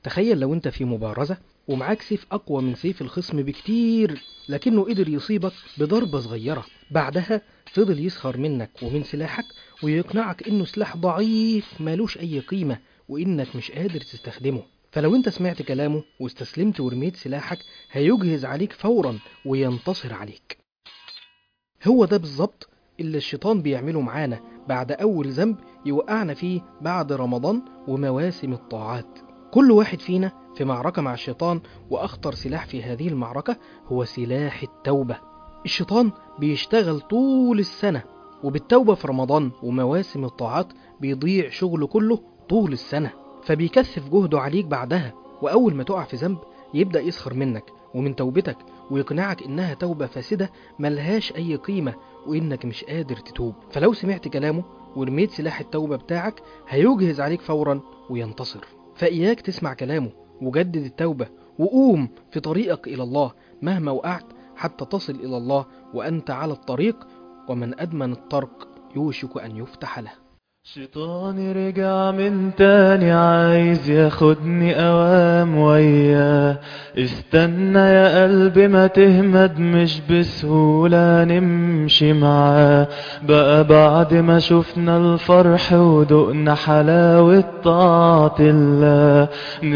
تخيل لو انت في مبارزة ومعاك سيف أقوى من سيف الخصم بكتير لكنه قدر يصيبك بضربة صغيرة بعدها فضل يسخر منك ومن سلاحك ويقنعك انه سلاح ضعيف مالوش اي قيمة وانك مش قادر تستخدمه فلو انت سمعت كلامه واستسلمت ورميت سلاحك هيجهز عليك فورا وينتصر عليك هو ده بالظبط اللي الشيطان بيعمله معانا بعد أول ذنب يوقعنا فيه بعد رمضان ومواسم الطاعات كل واحد فينا في معركة مع الشيطان وأخطر سلاح في هذه المعركة هو سلاح التوبة الشيطان بيشتغل طول السنة وبالتوبة في رمضان ومواسم الطاعات بيضيع شغله كله طول السنة فبيكثف جهده عليك بعدها وأول ما تقع في ذنب يبدأ يسخر منك ومن توبتك ويقنعك إنها توبة فاسدة ملهاش أي قيمة وإنك مش قادر تتوب فلو سمعت كلامه ورميت سلاح التوبة بتاعك هيجهز عليك فورا وينتصر فإياك تسمع كلامه وجدد التوبة وقوم في طريقك إلى الله مهما وقعت حتى تصل إلى الله وأنت على الطريق ومن أدمن الترك يوشك أن يفتح له شيطاني رجع من تاني عايز ياخدني اوام وياه استنى يا قلبي ما تهمد مش بسهولة نمشي معاه بقى بعد ما شفنا الفرح ودقنا حلاوة طاعة الله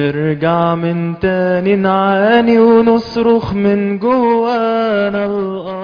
نرجع من تاني نعاني ونصرخ من جوانا الأرض